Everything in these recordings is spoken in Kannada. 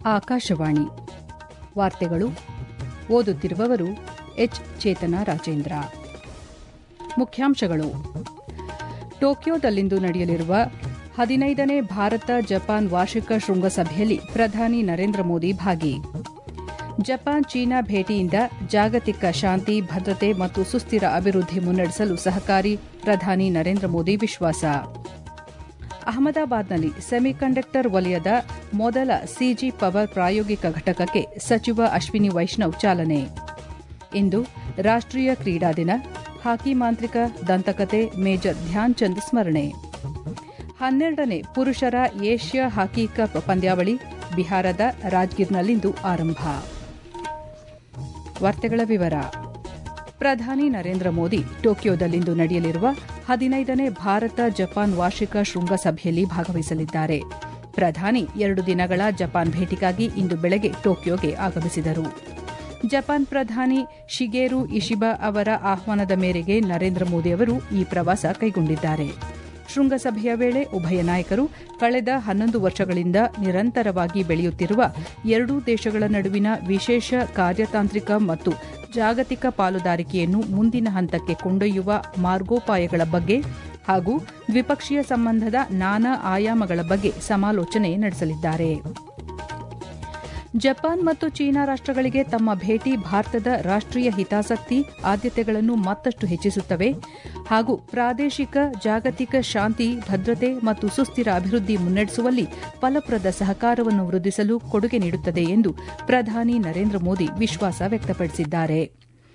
ಆಕಾಶವಾಣಿ ವಾರ್ತೆಗಳು ಓದುತ್ತಿರುವವರು ಎಚ್ ಚೇತನ ರಾಜೇಂದ್ರ ಮುಖ್ಯಾಂಶಗಳು ಟೋಕಿಯೋದಲ್ಲಿಂದು ನಡೆಯಲಿರುವ ಹದಿನೈದನೇ ಭಾರತ ಜಪಾನ್ ವಾರ್ಷಿಕ ಶೃಂಗಸಭೆಯಲ್ಲಿ ಪ್ರಧಾನಿ ನರೇಂದ್ರ ಮೋದಿ ಭಾಗಿ ಜಪಾನ್ ಚೀನಾ ಭೇಟಿಯಿಂದ ಜಾಗತಿಕ ಶಾಂತಿ ಭದ್ರತೆ ಮತ್ತು ಸುಸ್ಥಿರ ಅಭಿವೃದ್ಧಿ ಮುನ್ನಡೆಸಲು ಸಹಕಾರಿ ಪ್ರಧಾನಿ ನರೇಂದ್ರ ಮೋದಿ ವಿಶ್ವಾಸ ಅಹಮದಾಬಾದ್ನಲ್ಲಿ ಸೆಮಿಕಂಡಕ್ಟರ್ ವಲಯದ ಮೊದಲ ಸಿಜಿ ಪವರ್ ಪ್ರಾಯೋಗಿಕ ಘಟಕಕ್ಕೆ ಸಚಿವ ಅಶ್ವಿನಿ ವೈಷ್ಣವ್ ಚಾಲನೆ ಇಂದು ರಾಷ್ಟೀಯ ಕ್ರೀಡಾ ದಿನ ಹಾಕಿ ಮಾಂತ್ರಿಕ ದಂತಕತೆ ಮೇಜರ್ ಧ್ಯಾನ್ ಚಂದ್ ಸ್ಮರಣೆ ಹನ್ನೆರಡನೇ ಪುರುಷರ ಏಷ್ಯಾ ಹಾಕಿ ಕಪ್ ಪಂದ್ಯಾವಳಿ ಬಿಹಾರದ ರಾಜ್ಗಿರ್ನಲ್ಲಿಂದು ಆರಂಭ ವಾರ್ತೆಗಳ ವಿವರ ಪ್ರಧಾನಿ ನರೇಂದ್ರ ಮೋದಿ ಟೋಕಿಯೋದಲ್ಲಿಂದು ನಡೆಯಲಿರುವ ಹದಿನೈದನೇ ಭಾರತ ಜಪಾನ್ ವಾರ್ಷಿಕ ಶೃಂಗಸಭೆಯಲ್ಲಿ ಭಾಗವಹಿಸಲಿದ್ದಾರೆ ಪ್ರಧಾನಿ ಎರಡು ದಿನಗಳ ಜಪಾನ್ ಭೇಟಿಗಾಗಿ ಇಂದು ಬೆಳಗ್ಗೆ ಟೋಕಿಯೋಗೆ ಆಗಮಿಸಿದರು ಜಪಾನ್ ಪ್ರಧಾನಿ ಶಿಗೇರು ಇಶಿಬಾ ಅವರ ಆಹ್ವಾನದ ಮೇರೆಗೆ ನರೇಂದ್ರ ಮೋದಿ ಅವರು ಈ ಪ್ರವಾಸ ಕೈಗೊಂಡಿದ್ದಾರೆ ಶೃಂಗಸಭೆಯ ವೇಳೆ ಉಭಯ ನಾಯಕರು ಕಳೆದ ಹನ್ನೊಂದು ವರ್ಷಗಳಿಂದ ನಿರಂತರವಾಗಿ ಬೆಳೆಯುತ್ತಿರುವ ಎರಡೂ ದೇಶಗಳ ನಡುವಿನ ವಿಶೇಷ ಕಾರ್ಯತಾಂತ್ರಿಕ ಮತ್ತು ಜಾಗತಿಕ ಪಾಲುದಾರಿಕೆಯನ್ನು ಮುಂದಿನ ಹಂತಕ್ಕೆ ಕೊಂಡೊಯ್ಯುವ ಮಾರ್ಗೋಪಾಯಗಳ ಬಗ್ಗೆ ಹಾಗೂ ದ್ವಿಪಕ್ಷೀಯ ಸಂಬಂಧದ ನಾನಾ ಆಯಾಮಗಳ ಬಗ್ಗೆ ಸಮಾಲೋಚನೆ ನಡೆಸಲಿದ್ದಾರೆ ಜಪಾನ್ ಮತ್ತು ಚೀನಾ ರಾಷ್ಟಗಳಿಗೆ ತಮ್ಮ ಭೇಟಿ ಭಾರತದ ರಾಷ್ಟೀಯ ಹಿತಾಸಕ್ತಿ ಆದ್ಯತೆಗಳನ್ನು ಮತ್ತಷ್ಟು ಹೆಚ್ಚಿಸುತ್ತವೆ ಹಾಗೂ ಪ್ರಾದೇಶಿಕ ಜಾಗತಿಕ ಶಾಂತಿ ಭದ್ರತೆ ಮತ್ತು ಸುಸ್ಥಿರ ಅಭಿವೃದ್ಧಿ ಮುನ್ನಡೆಸುವಲ್ಲಿ ಫಲಪ್ರದ ಸಹಕಾರವನ್ನು ವೃದ್ಧಿಸಲು ಕೊಡುಗೆ ನೀಡುತ್ತದೆ ಎಂದು ಪ್ರಧಾನಿ ನರೇಂದ್ರ ಮೋದಿ ವಿಶ್ವಾಸ ವ್ಯಕ್ತಪಡಿಸಿದ್ದಾರೆ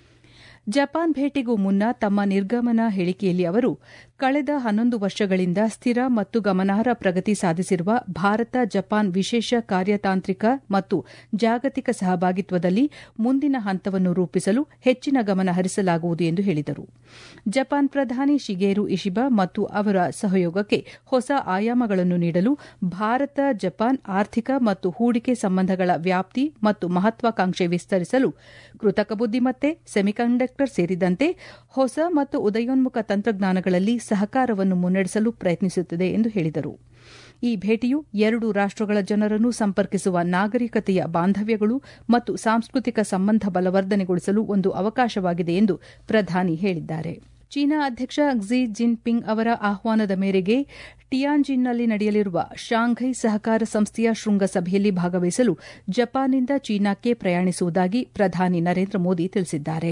ಜಪಾನ್ ಭೇಟಿಗೂ ಮುನ್ನ ತಮ್ಮ ನಿರ್ಗಮನ ಹೇಳಿಕೆಯಲ್ಲಿ ಅವರು ಕಳೆದ ಹನ್ನೊಂದು ವರ್ಷಗಳಿಂದ ಸ್ಥಿರ ಮತ್ತು ಗಮನಾರ್ಹ ಪ್ರಗತಿ ಸಾಧಿಸಿರುವ ಭಾರತ ಜಪಾನ್ ವಿಶೇಷ ಕಾರ್ಯತಾಂತ್ರಿಕ ಮತ್ತು ಜಾಗತಿಕ ಸಹಭಾಗಿತ್ವದಲ್ಲಿ ಮುಂದಿನ ಹಂತವನ್ನು ರೂಪಿಸಲು ಹೆಚ್ಚಿನ ಗಮನ ಹರಿಸಲಾಗುವುದು ಎಂದು ಹೇಳಿದರು ಜಪಾನ್ ಪ್ರಧಾನಿ ಶಿಗೇರು ಇಶಿಬಾ ಮತ್ತು ಅವರ ಸಹಯೋಗಕ್ಕೆ ಹೊಸ ಆಯಾಮಗಳನ್ನು ನೀಡಲು ಭಾರತ ಜಪಾನ್ ಆರ್ಥಿಕ ಮತ್ತು ಹೂಡಿಕೆ ಸಂಬಂಧಗಳ ವ್ಯಾಪ್ತಿ ಮತ್ತು ಮಹತ್ವಾಕಾಂಕ್ಷೆ ವಿಸ್ತರಿಸಲು ಕೃತಕ ಬುದ್ದಿಮತ್ತೆ ಸೆಮಿಕಂಡಕ್ಟರ್ ಸೇರಿದಂತೆ ಹೊಸ ಮತ್ತು ಉದಯೋನ್ಮುಖ ತಂತ್ರಜ್ಞಾನಗಳಲ್ಲಿ ಸಹಕಾರವನ್ನು ಮುನ್ನಡೆಸಲು ಪ್ರಯತ್ನಿಸುತ್ತದೆ ಎಂದು ಹೇಳಿದರು ಈ ಭೇಟಿಯು ಎರಡು ರಾಷ್ಟಗಳ ಜನರನ್ನು ಸಂಪರ್ಕಿಸುವ ನಾಗರಿಕತೆಯ ಬಾಂಧವ್ಯಗಳು ಮತ್ತು ಸಾಂಸ್ಕೃತಿಕ ಸಂಬಂಧ ಬಲವರ್ಧನೆಗೊಳಿಸಲು ಒಂದು ಅವಕಾಶವಾಗಿದೆ ಎಂದು ಪ್ರಧಾನಿ ಹೇಳಿದ್ದಾರೆ ಚೀನಾ ಅಧ್ಯಕ್ಷ ಕ್ಸಿ ಜಿನ್ಪಿಂಗ್ ಅವರ ಆಹ್ವಾನದ ಮೇರೆಗೆ ಟಿಯಾನ್ಜಿನ್ನಲ್ಲಿ ನಡೆಯಲಿರುವ ಶಾಂಘೈ ಸಹಕಾರ ಸಂಸ್ಥೆಯ ಶೃಂಗಸಭೆಯಲ್ಲಿ ಭಾಗವಹಿಸಲು ಜಪಾನ್ನಿಂದ ಚೀನಾಕ್ಕೆ ಪ್ರಯಾಣಿಸುವುದಾಗಿ ಪ್ರಧಾನಿ ನರೇಂದ್ರ ಮೋದಿ ತಿಳಿಸಿದ್ದಾರೆ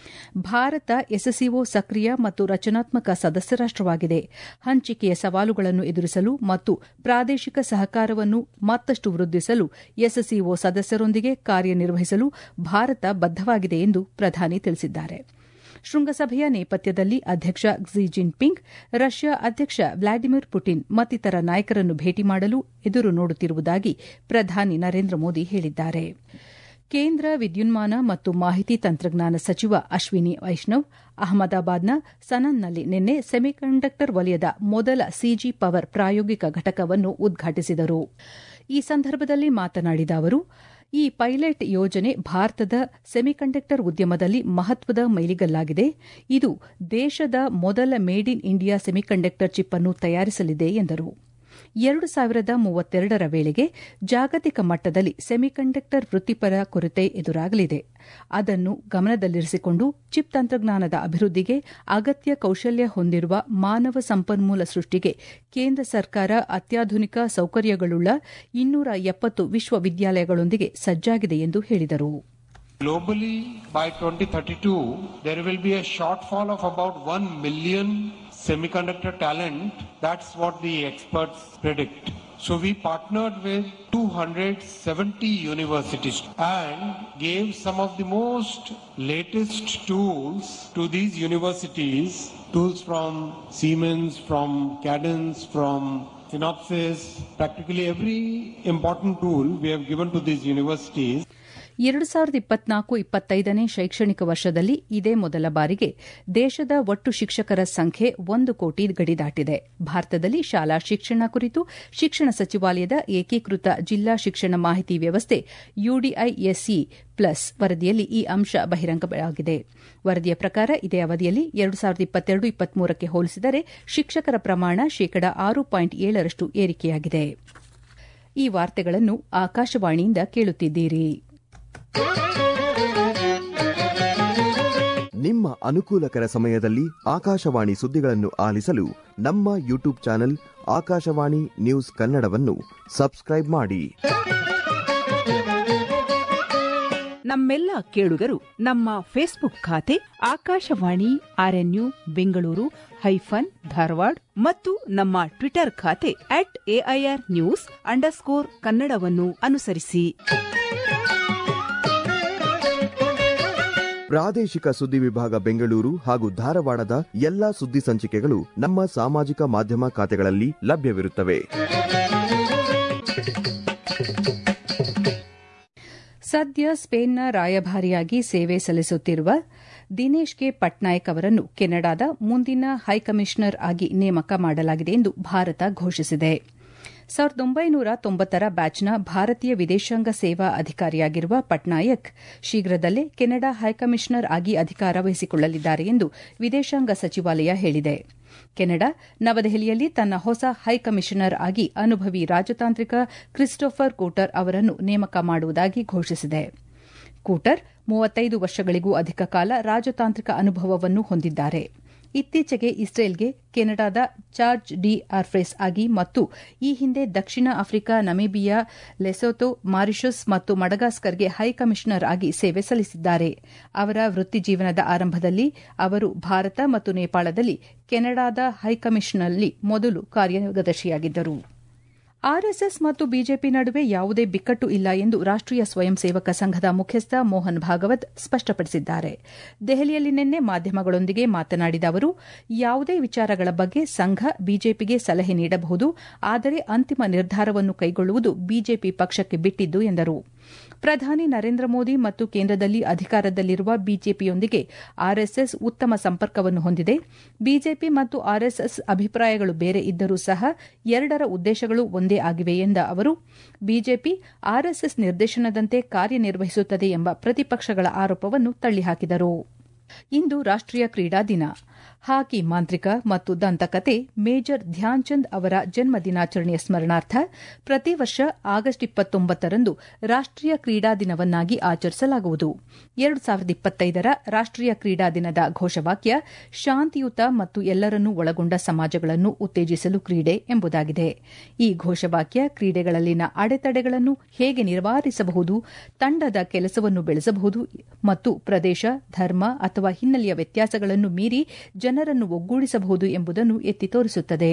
ಭಾರತ ಎಸ್ಸಿಒ ಸಕ್ರಿಯ ಮತ್ತು ರಚನಾತ್ಮಕ ಸದಸ್ಯ ರಾಷ್ಟವಾಗಿದೆ ಹಂಚಿಕೆಯ ಸವಾಲುಗಳನ್ನು ಎದುರಿಸಲು ಮತ್ತು ಪ್ರಾದೇಶಿಕ ಸಹಕಾರವನ್ನು ಮತ್ತಷ್ಟು ವೃದ್ಧಿಸಲು ಎಸ್ಸಿಒ ಸದಸ್ಯರೊಂದಿಗೆ ಕಾರ್ಯನಿರ್ವಹಿಸಲು ಭಾರತ ಬದ್ದವಾಗಿದೆ ಎಂದು ಪ್ರಧಾನಿ ತಿಳಿಸಿದ್ದಾರೆ ಶೃಂಗಸಭೆಯ ನೇಪಥ್ಯದಲ್ಲಿ ಅಧ್ಯಕ್ಷ ಕ್ಸಿ ಜಿನ್ಪಿಂಗ್ ರಷ್ಯಾ ಅಧ್ಯಕ್ಷ ವ್ಲಾಡಿಮಿರ್ ಪುಟಿನ್ ಮತ್ತಿತರ ನಾಯಕರನ್ನು ಭೇಟಿ ಮಾಡಲು ಎದುರು ನೋಡುತ್ತಿರುವುದಾಗಿ ಪ್ರಧಾನಿ ನರೇಂದ್ರ ಮೋದಿ ಹೇಳಿದ್ದಾರೆ ಕೇಂದ್ರ ವಿದ್ಯುನ್ಮಾನ ಮತ್ತು ಮಾಹಿತಿ ತಂತ್ರಜ್ಞಾನ ಸಚಿವ ಅಶ್ವಿನಿ ವೈಷ್ಣವ್ ಅಹಮದಾಬಾದ್ನ ಸನನ್ನಲ್ಲಿ ನಿನ್ನೆ ಸೆಮಿಕಂಡಕ್ಟರ್ ವಲಯದ ಮೊದಲ ಸಿಜಿ ಪವರ್ ಪ್ರಾಯೋಗಿಕ ಘಟಕವನ್ನು ಉದ್ಘಾಟಿಸಿದರು ಈ ಸಂದರ್ಭದಲ್ಲಿ ಮಾತನಾಡಿದ ಅವರು ಈ ಪೈಲಟ್ ಯೋಜನೆ ಭಾರತದ ಸೆಮಿಕಂಡಕ್ಟರ್ ಉದ್ಯಮದಲ್ಲಿ ಮಹತ್ವದ ಮೈಲಿಗಲ್ಲಾಗಿದೆ ಇದು ದೇಶದ ಮೊದಲ made in India semiconductor chip ಅನ್ನು ತಯಾರಿಸಲಿದೆ ಎಂದರು ಎರಡು ಸಾವಿರದ ಮೂವತ್ತೆರಡರ ವೇಳೆಗೆ ಜಾಗತಿಕ ಮಟ್ಟದಲ್ಲಿ ಸೆಮಿಕಂಡಕ್ಟರ್ ವೃತ್ತಿಪರ ಕೊರತೆ ಎದುರಾಗಲಿದೆ ಅದನ್ನು ಗಮನದಲ್ಲಿರಿಸಿಕೊಂಡು ಚಿಪ್ ತಂತ್ರಜ್ಞಾನದ ಅಭಿವೃದ್ಧಿಗೆ ಅಗತ್ಯ ಕೌಶಲ್ಯ ಹೊಂದಿರುವ ಮಾನವ ಸಂಪನ್ಮೂಲ ಸೃಷ್ಟಿಗೆ ಕೇಂದ್ರ ಸರ್ಕಾರ ಅತ್ಯಾಧುನಿಕ ಸೌಕರ್ಯಗಳುಳ್ಳ ಇನ್ನೂರ ಎಪ್ಪತ್ತು ವಿಶ್ವವಿದ್ಯಾಲಯಗಳೊಂದಿಗೆ ಸಜ್ಜಾಗಿದೆ ಎಂದು ಹೇಳಿದರು Globally, by 2032, there will be a shortfall of about 1 million semiconductor talent. That's what the experts predict. So we partnered with 270 universities and gave some of the most latest tools to these universities. Tools from Siemens, from Cadence, from Synopsys, practically every important tool we have given to these universities. ಎರಡು ಸಾವಿರದ ಇಪ್ಪತ್ನಾಲ್ಕು ಇಪ್ಪತ್ತೈದನೇ ಶೈಕ್ಷಣಿಕ ವರ್ಷದಲ್ಲಿ ಇದೇ ಮೊದಲ ಬಾರಿಗೆ ದೇಶದ ಒಟ್ಟು ಶಿಕ್ಷಕರ ಸಂಖ್ಯೆ ಒಂದು ಕೋಟಿ ಗಡಿ ದಾಟಿದೆ ಭಾರತದಲ್ಲಿ ಶಾಲಾ ಶಿಕ್ಷಣ ಕುರಿತು ಶಿಕ್ಷಣ ಸಚಿವಾಲಯದ ಏಕೀಕೃತ ಜಿಲ್ಲಾ ಶಿಕ್ಷಣ ಮಾಹಿತಿ ವ್ಯವಸ್ಥೆ ಯುಡಿಐಎಸ್ಇ ಪ್ಲಸ್ ವರದಿಯಲ್ಲಿ ಈ ಅಂಶ ಬಹಿರಂಗವಾಗಿದೆ ವರದಿಯ ಪ್ರಕಾರ ಇದೇ ಅವಧಿಯಲ್ಲಿ ಎರಡು ಸಾವಿರದ ಇಪ್ಪತ್ತೆರಡು ಇಪ್ಪತ್ಮೂರಕ್ಕೆ ಹೋಲಿಸಿದರೆ ಶಿಕ್ಷಕರ ಪ್ರಮಾಣ ಶೇಕಡ ಆರು ಪಾಯಿಂಟ್ ಏಳರಷ್ಟು ಏರಿಕೆಯಾಗಿದೆ ಈ ವಾರ್ತೆಗಳನ್ನು ಆಕಾಶವಾಣಿಯಿಂದ ಕೇಳುತ್ತಿದ್ದೀರಿ ನಿಮ್ಮ ಅನುಕೂಲಕರ ಸಮಯದಲ್ಲಿ ಆಕಾಶವಾಣಿ ಸುದ್ದಿಗಳನ್ನು ಆಲಿಸಲು ನಮ್ಮ ಯೂಟ್ಯೂಬ್ ಚಾನೆಲ್ ಆಕಾಶವಾಣಿ ನ್ಯೂಸ್ ಕನ್ನಡವನ್ನು ಸಬ್ಸ್ಕ್ರೈಬ್ ಮಾಡಿ ನಮ್ಮೆಲ್ಲ ಕೇಳುಗರು ನಮ್ಮ ಫೇಸ್ಬುಕ್ ಖಾತೆ ಆಕಾಶವಾಣಿ ಆರ್ಎನ್ಯು ಬೆಂಗಳೂರು ಹೈಫನ್ ಧಾರವಾಡ ಮತ್ತು ನಮ್ಮ ಟ್ವಿಟರ್ ಖಾತೆ ಅಟ್ ಎಐಆರ್ ನ್ಯೂಸ್ ಅಂಡರ್ಸ್ಕೋರ್ ಕನ್ನಡವನ್ನು ಅನುಸರಿಸಿ ಪ್ರಾದೇಶಿಕ ಸುದ್ದಿ ವಿಭಾಗ ಬೆಂಗಳೂರು ಹಾಗೂ ಧಾರವಾಡದ ಎಲ್ಲಾ ಸುದ್ದಿ ಸಂಚಿಕೆಗಳು ನಮ್ಮ ಸಾಮಾಜಿಕ ಮಾಧ್ಯಮ ಖಾತೆಗಳಲ್ಲಿ ಲಭ್ಯವಿರುತ್ತವೆ ಸದ್ಯ ಸ್ಪೇನ್ನ ರಾಯಭಾರಿಯಾಗಿ ಸೇವೆ ಸಲ್ಲಿಸುತ್ತಿರುವ ದಿನೇಶ್ ಕೆ ಪಟ್ನಾಯಕ್ ಅವರನ್ನು ಕೆನಡಾದ ಮುಂದಿನ ಹೈಕಮಿಷನರ್ ಆಗಿ ನೇಮಕ ಮಾಡಲಾಗಿದೆ ಎಂದು ಭಾರತ ಘೋಷಿಸಿದೆ ಸಾವಿರದ ಒಂಬೈನೂರ ತೊಂಬತ್ತರ ಬ್ಯಾಚ್ನ ಭಾರತೀಯ ವಿದೇಶಾಂಗ ಸೇವಾ ಅಧಿಕಾರಿಯಾಗಿರುವ ಪಟ್ನಾಯಕ್ ಶೀಘ್ರದಲ್ಲೇ ಕೆನಡಾ ಹೈಕಮಿಷನರ್ ಆಗಿ ಅಧಿಕಾರ ವಹಿಸಿಕೊಳ್ಳಲಿದ್ದಾರೆ ಎಂದು ವಿದೇಶಾಂಗ ಸಚಿವಾಲಯ ಹೇಳಿದೆ ಕೆನಡಾ ನವದೆಹಲಿಯಲ್ಲಿ ತನ್ನ ಹೊಸ ಹೈಕಮಿಷನರ್ ಆಗಿ ಅನುಭವಿ ರಾಜತಾಂತ್ರಿಕ ಕ್ರಿಸ್ಟೋಫರ್ ಕೂಟರ್ ಅವರನ್ನು ನೇಮಕ ಮಾಡುವುದಾಗಿ ಘೋಷಿಸಿದೆ ಕೂಟರ್ ಮೂವತ್ತೈದು ವರ್ಷಗಳಿಗೂ ಅಧಿಕ ಕಾಲ ರಾಜತಾಂತ್ರಿಕ ಅನುಭವವನ್ನು ಹೊಂದಿದ್ದಾರೆ ಇತ್ತೀಚೆಗೆ ಇಸ್ರೇಲ್ಗೆ ಕೆನಡಾದ ಚಾರ್ಜ್ ಡಿ ಆರ್ಫ್ರೆಸ್ ಆಗಿ ಮತ್ತು ಈ ಹಿಂದೆ ದಕ್ಷಿಣ ಆಫ್ರಿಕಾ ನಮೀಬಿಯಾ ಲೆಸೋತೊ ಮಾರಿಷಸ್ ಮತ್ತು ಮಡಗಾಸ್ಕರ್ಗೆ ಹೈಕಮಿಷನರ್ ಆಗಿ ಸೇವೆ ಸಲ್ಲಿಸಿದ್ದಾರೆ ಅವರ ವೃತ್ತಿಜೀವನದ ಆರಂಭದಲ್ಲಿ ಅವರು ಭಾರತ ಮತ್ತು ನೇಪಾಳದಲ್ಲಿ ಕೆನಡಾದ ಹೈಕಮಿಷನ್ನಲ್ಲಿ ಮೊದಲು ಕಾರ್ಯದರ್ಶಿಯಾಗಿದ್ದರು ಆರ್ಎಸ್ಎಸ್ ಮತ್ತು ಬಿಜೆಪಿ ನಡುವೆ ಯಾವುದೇ ಬಿಕ್ಕಟ್ಟು ಇಲ್ಲ ಎಂದು ರಾಷ್ಟೀಯ ಸ್ವಯಂ ಸೇವಕ ಸಂಘದ ಮುಖ್ಯಸ್ಥ ಮೋಹನ್ ಭಾಗವತ್ ಸ್ಪಷ್ಟಪಡಿಸಿದ್ದಾರೆ ದೆಹಲಿಯಲ್ಲಿ ನಿನ್ನೆ ಮಾಧ್ಯಮಗಳೊಂದಿಗೆ ಮಾತನಾಡಿದ ಅವರು ಯಾವುದೇ ವಿಚಾರಗಳ ಬಗ್ಗೆ ಸಂಘ ಬಿಜೆಪಿಗೆ ಸಲಹೆ ನೀಡಬಹುದು ಆದರೆ ಅಂತಿಮ ನಿರ್ಧಾರವನ್ನು ಕೈಗೊಳ್ಳುವುದು ಬಿಜೆಪಿ ಪಕ್ಷಕ್ಕೆ ಬಿಟ್ಟಿದ್ದು ಎಂದರು ಪ್ರಧಾನಿ ನರೇಂದ್ರ ಮೋದಿ ಮತ್ತು ಕೇಂದ್ರದಲ್ಲಿ ಅಧಿಕಾರದಲ್ಲಿರುವ ಬಿಜೆಪಿಯೊಂದಿಗೆ ಆರ್ಎಸ್ಎಸ್ ಉತ್ತಮ ಸಂಪರ್ಕವನ್ನು ಹೊಂದಿದೆ ಬಿಜೆಪಿ ಮತ್ತು ಆರ್ಎಸ್ಎಸ್ ಅಭಿಪ್ರಾಯಗಳು ಬೇರೆ ಇದ್ದರೂ ಸಹ ಎರಡರ ಉದ್ದೇಶಗಳು ಒಂದೇ ಆಗಿವೆ ಎಂದ ಅವರು ಬಿಜೆಪಿ ಆರ್ಎಸ್ಎಸ್ ನಿರ್ದೇಶನದಂತೆ ಕಾರ್ಯನಿರ್ವಹಿಸುತ್ತದೆ ಎಂಬ ಪ್ರತಿಪಕ್ಷಗಳ ಆರೋಪವನ್ನು ತಳ್ಳಿಹಾಕಿದರು ಇಂದು ರಾಷ್ಟೀಯ ಕ್ರೀಡಾ ದಿನ ಹಾಕಿ ಮಾಂತ್ರಿಕ ಮತ್ತು ದಂತಕತೆ ಮೇಜರ್ ಧ್ಯಾನ್ಚಂದ್ ಅವರ ಜನ್ಮ ದಿನಾಚರಣೆಯ ಸ್ಮರಣಾರ್ಥ ಪ್ರತಿ ವರ್ಷ ಆಗಸ್ಟ್ ಇಪ್ಪತ್ತೊಂಬತ್ತರಂದು ರಾಷ್ಟೀಯ ಕ್ರೀಡಾ ದಿನವನ್ನಾಗಿ ಆಚರಿಸಲಾಗುವುದು ಎರಡು ಸಾವಿರದ ಇಪ್ಪತ್ತೈದರ ರಾಷ್ಟೀಯ ಕ್ರೀಡಾ ದಿನದ ಘೋಷವಾಕ್ಯ ಶಾಂತಿಯುತ ಮತ್ತು ಎಲ್ಲರನ್ನೂ ಒಳಗೊಂಡ ಸಮಾಜಗಳನ್ನು ಉತ್ತೇಜಿಸಲು ಕ್ರೀಡೆ ಎಂಬುದಾಗಿದೆ ಈ ಘೋಷವಾಕ್ಯ ಕ್ರೀಡೆಗಳಲ್ಲಿನ ಅಡೆತಡೆಗಳನ್ನು ಹೇಗೆ ನಿವಾರಿಸಬಹುದು ತಂಡದ ಕೆಲಸವನ್ನು ಬೆಳೆಸಬಹುದು ಮತ್ತು ಪ್ರದೇಶ ಧರ್ಮ ಅಥವಾ ಹಿನ್ನೆಲೆಯ ವ್ಯತ್ಯಾಸಗಳನ್ನು ಮೀರಿ ಜನರನ್ನು ಒಗ್ಗೂಡಿಸಬಹುದು ಎಂಬುದನ್ನು ಎತ್ತಿ ತೋರಿಸುತ್ತದೆ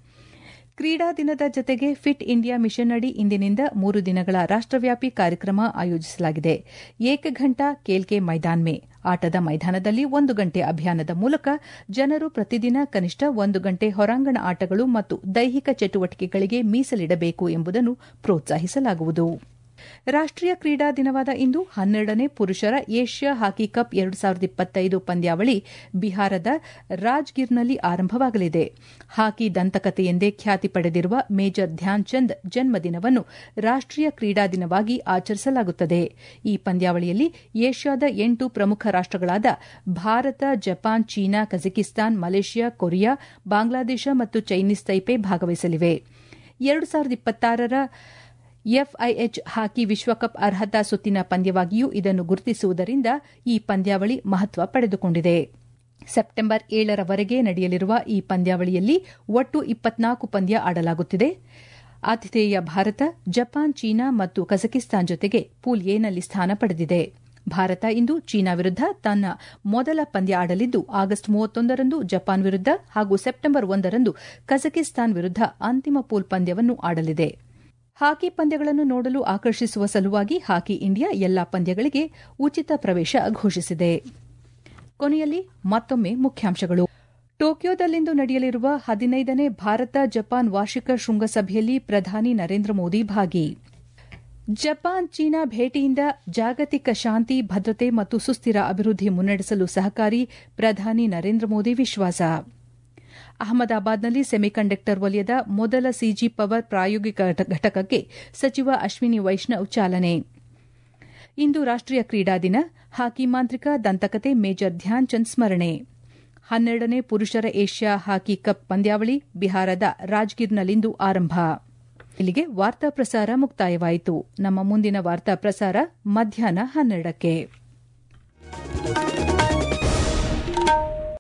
ಕ್ರೀಡಾ ದಿನದ ಜತೆಗೆ ಫಿಟ್ ಇಂಡಿಯಾ ಮಿಷನ್ ಅಡಿ ಇಂದಿನಿಂದ ಮೂರು ದಿನಗಳ ರಾಷ್ಟವ್ಯಾಪಿ ಕಾರ್ಯಕ್ರಮ ಆಯೋಜಿಸಲಾಗಿದೆ ಏಕ ಘಂಟಾ ಕೇಲ್ಕೆ ಮೈದಾನ್ ಮೇ ಆಟದ ಮೈದಾನದಲ್ಲಿ ಒಂದು ಗಂಟೆ ಅಭಿಯಾನದ ಮೂಲಕ ಜನರು ಪ್ರತಿದಿನ ಕನಿಷ್ಠ ಒಂದು ಗಂಟೆ ಹೊರಾಂಗಣ ಆಟಗಳು ಮತ್ತು ದೈಹಿಕ ಚಟುವಟಿಕೆಗಳಿಗೆ ಮೀಸಲಿಡಬೇಕು ಎಂಬುದನ್ನು ಪ್ರೋತ್ಸಾಹಿಸಲಾಗುವುದು ರಾಷ್ಟೀಯ ಕ್ರೀಡಾ ದಿನವಾದ ಇಂದು ಹನ್ನೆರಡನೇ ಪುರುಷರ ಏಷ್ಯಾ ಹಾಕಿ ಕಪ್ ಎರಡು ಸಾವಿರದ ಇಪ್ಪತ್ತೈದು ಪಂದ್ಯಾವಳಿ ಬಿಹಾರದ ರಾಜ್ಗಿರ್ನಲ್ಲಿ ಆರಂಭವಾಗಲಿದೆ ಹಾಕಿ ದಂತಕತೆ ಎಂದೇ ಖ್ಯಾತಿ ಪಡೆದಿರುವ ಮೇಜರ್ ಧ್ಯಾನ್ಚಂದ್ ಜನ್ಮದಿನವನ್ನು ರಾಷ್ಟೀಯ ಕ್ರೀಡಾ ದಿನವಾಗಿ ಆಚರಿಸಲಾಗುತ್ತದೆ ಈ ಪಂದ್ಯಾವಳಿಯಲ್ಲಿ ಏಷ್ಯಾದ ಎಂಟು ಪ್ರಮುಖ ರಾಷ್ಟಗಳಾದ Bharat Japan China Kazakhstan Malaysia Korea Bangladesh ಮತ್ತು ಚೈನೀಸ್ ತೈಪೆ ಭಾಗವಹಿಸಲಿವೆ ಎರಡು ಸಾವಿರದ ಇಪ್ಪತ್ತಾರರ ಎಫ್ಐಎಚ್ ಹಾಕಿ ವಿಶ್ವಕಪ್ ಅರ್ಹತಾ ಸುತ್ತಿನ ಪಂದ್ಯವಾಗಿಯೂ ಇದನ್ನು ಗುರುತಿಸುವುದರಿಂದ ಈ ಪಂದ್ಯಾವಳಿ ಮಹತ್ವ ಪಡೆದುಕೊಂಡಿದೆ ಸೆಪ್ಟೆಂಬರ್ ಏಳರವರೆಗೆ ನಡೆಯಲಿರುವ ಈ ಪಂದ್ಯಾವಳಿಯಲ್ಲಿ ಒಟ್ಟು ಇಪ್ಪತ್ನಾಲ್ಕು ಪಂದ್ಯ ಆಡಲಾಗುತ್ತಿದೆ ಆತಿಥೇಯ ಭಾರತ ಜಪಾನ್ ಚೀನಾ ಮತ್ತು ಕಜಕಿಸ್ತಾನ್ ಜೊತೆಗೆ ಪೂಲ್ ಎನಲ್ಲಿ ಸ್ಥಾನ ಪಡೆದಿದೆ ಭಾರತ ಇಂದು ಚೀನಾ ವಿರುದ್ಧ ತನ್ನ ಮೊದಲ ಪಂದ್ಯ ಆಡಲಿದ್ದು ಆಗಸ್ಟ್ ಮೂವತ್ತೊಂದರಂದು ಜಪಾನ್ ವಿರುದ್ಧ ಹಾಗೂ ಸೆಪ್ಟೆಂಬರ್ ಒಂದರಂದು ಕಜಕಿಸ್ತಾನ್ ವಿರುದ್ಧ ಅಂತಿಮ ಪೂಲ್ ಪಂದ್ಯವನ್ನು ಆಡಲಿದೆ ಹಾಕಿ ಪಂದ್ಯಗಳನ್ನು ನೋಡಲು ಆಕರ್ಷಿಸುವ ಸಲುವಾಗಿ ಹಾಕಿ ಇಂಡಿಯಾ ಎಲ್ಲಾ ಪಂದ್ಯಗಳಿಗೆ ಉಚಿತ ಪ್ರವೇಶ ಘೋಷಿಸಿದೆ ಕೊನೆಯಲ್ಲಿ ಮತ್ತೊಮ್ಮೆ ಮುಖ್ಯಾಂಶಗಳು ಟೋಕಿಯೋದಲ್ಲಿಂದು ನಡೆಯಲಿರುವ ಹದಿನೈದನೇ ಭಾರತ ಜಪಾನ್ ವಾರ್ಷಿಕ ಶೃಂಗಸಭೆಯಲ್ಲಿ ಪ್ರಧಾನಿ ನರೇಂದ್ರ ಮೋದಿ ಭಾಗಿ ಜಪಾನ್ ಚೀನಾ ಭೇಟಿಯಿಂದ ಜಾಗತಿಕ ಶಾಂತಿ ಭದ್ರತೆ ಮತ್ತು ಸುಸ್ಥಿರ ಅಭಿವೃದ್ಧಿ ಮುನ್ನಡೆಸಲು ಸಹಕಾರಿ ಪ್ರಧಾನಿ ನರೇಂದ್ರ ಮೋದಿ ವಿಶ್ವಾಸ ಅಹಮದಾಬಾದ್ನಲ್ಲಿ ಸೆಮಿಕಂಡಕ್ಟರ್ ವಲಯದ ಮೊದಲ ಸಿಜಿ ಪವರ್ ಪ್ರಾಯೋಗಿಕ ಘಟಕಕ್ಕೆ ಸಚಿವ ಅಶ್ವಿನಿ ವೈಷ್ಣವ್ ಚಾಲನೆ ಇಂದು ರಾಷ್ಟೀಯ ಕ್ರೀಡಾ ದಿನ ಹಾಕಿ ಮಾಂತ್ರಿಕ ದಂತಕತೆ ಮೇಜರ್ ಧ್ಯಾನ್ ಚಂದ್ ಸ್ಮರಣೆ ಹನ್ನೆರಡನೇ ಪುರುಷರ ಏಷ್ಯಾ ಹಾಕಿ ಕಪ್ ಪಂದ್ಯಾವಳಿ ಬಿಹಾರದ ರಾಜ್ಗಿರ್ನಲ್ಲಿಂದು ಆರಂಭ ಇಲ್ಲಿಗೆ ವಾರ್ತಾ ಪ್ರಸಾರ ಮುಕ್ತಾಯವಾಯಿತು ನಮ್ಮ ಮುಂದಿನ ವಾರ್ತಾ ಪ್ರಸಾರ ಮಧ್ಯಾಹ್ನ ಹನ್ನೆರಡಕ್ಕೆ